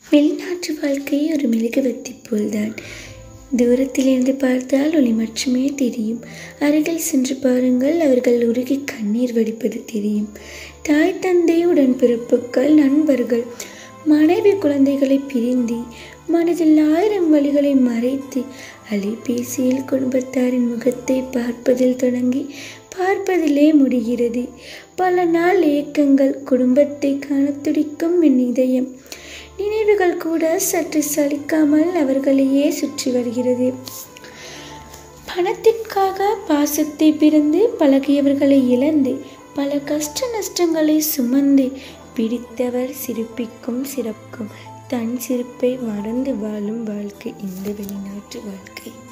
வெளிநாட்டு வாழ்க்கை ஒரு மெழுகுவர்த்தி போல்தான் தூரத்திலிருந்து பார்த்தால் ஒளி மட்டுமே தெரியும் அருகில் சென்று பாருங்கள் அவர்கள் உருகி கண்ணீர் வடிப்பது தெரியும் தாய் தந்தை உடன்பிறப்புகள் நண்பர்கள் மனைவி குழந்தைகளை பிரிந்து மனதில் ஆயிரம் வழிகளை மறைத்து அலைபேசியில் குடும்பத்தாரின் முகத்தை பார்ப்பதில் தொடங்கி பார்ப்பதிலே முடிகிறது பல நாள் ஏக்கங்கள் குடும்பத்தை காண துடிக்கும் என் இதயம் நினைவுகள் கூட சற்று சலிக்காமல் அவர்களையே சுற்றி வருகிறது பணத்திற்காக பாசத்தை பிறந்து பழகியவர்களை இழந்து பல கஷ்ட நஷ்டங்களை சுமந்து பிடித்தவர் சிரிப்பிக்கும் சிறக்கும் தன் சிரிப்பை மறந்து வாழும் வாழ்க்கை இந்த வெளிநாட்டு வாழ்க்கை